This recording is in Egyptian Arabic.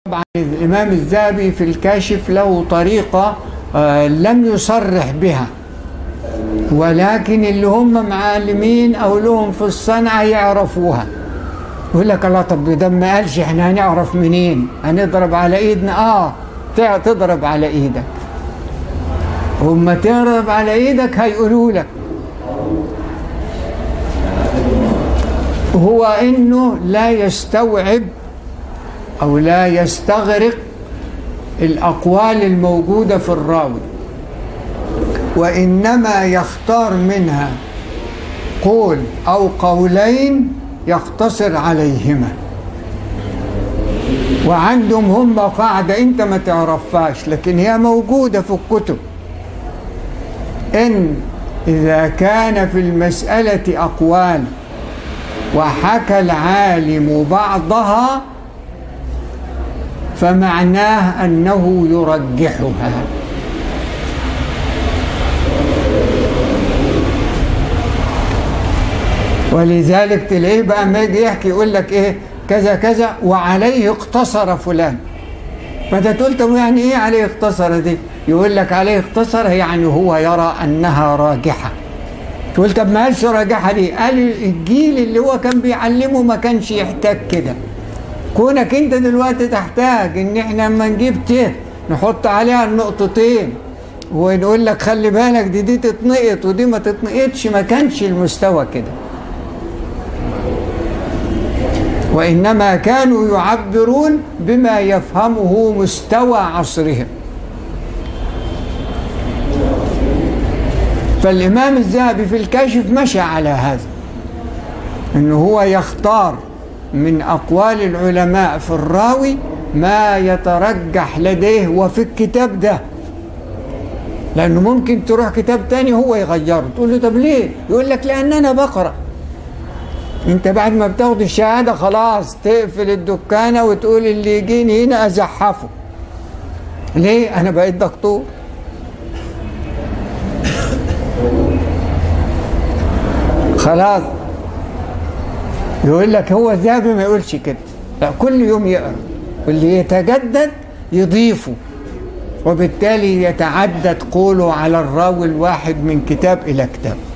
طبعا الإمام الذهبي في الكاشف له طريقة آه، لم يصرح بها ولكن اللي هم معلمين أو لهم في الصنعة يعرفوها يقول لك الله طب ده ما قالش احنا هنعرف منين هنضرب على ايدنا اه تع- تضرب على ايدك وما تضرب على ايدك هيقولوا لك هو انه لا يستوعب او لا يستغرق الاقوال الموجوده في الراوي وانما يختار منها قول او قولين يقتصر عليهما وعندهم هم قاعده انت ما تعرفهاش لكن هي موجوده في الكتب ان اذا كان في المساله اقوال وحكى العالم بعضها فمعناه انه يرجحها ولذلك تلاقيه بقى ما يجي يحكي يقول لك ايه كذا كذا وعليه اقتصر فلان فانت تقول طب يعني ايه عليه اقتصر دي يقول لك عليه اقتصر يعني هو يرى انها راجحه تقول طب ما قالش راجحه ليه قال الجيل اللي هو كان بيعلمه ما كانش يحتاج كده كونك انت دلوقتي تحتاج ان احنا لما نجيب ت نحط عليها النقطتين ونقول لك خلي بالك دي دي تتنقط ودي ما تتنقطش ما كانش المستوى كده وإنما كانوا يعبرون بما يفهمه مستوى عصرهم فالإمام الذهبي في الكاشف مشى على هذا أنه هو يختار من أقوال العلماء في الراوي ما يترجح لديه وفي الكتاب ده لأنه ممكن تروح كتاب تاني هو يغيره تقول له طب ليه يقول لك لأن أنا بقرأ انت بعد ما بتاخد الشهاده خلاص تقفل الدكانه وتقول اللي يجيني هنا ازحفه ليه انا بقيت دكتور خلاص يقول لك هو الذهبي ما يقولش كده لا كل يوم يقرا واللي يتجدد يضيفه وبالتالي يتعدد قوله على الراوي الواحد من كتاب الى كتاب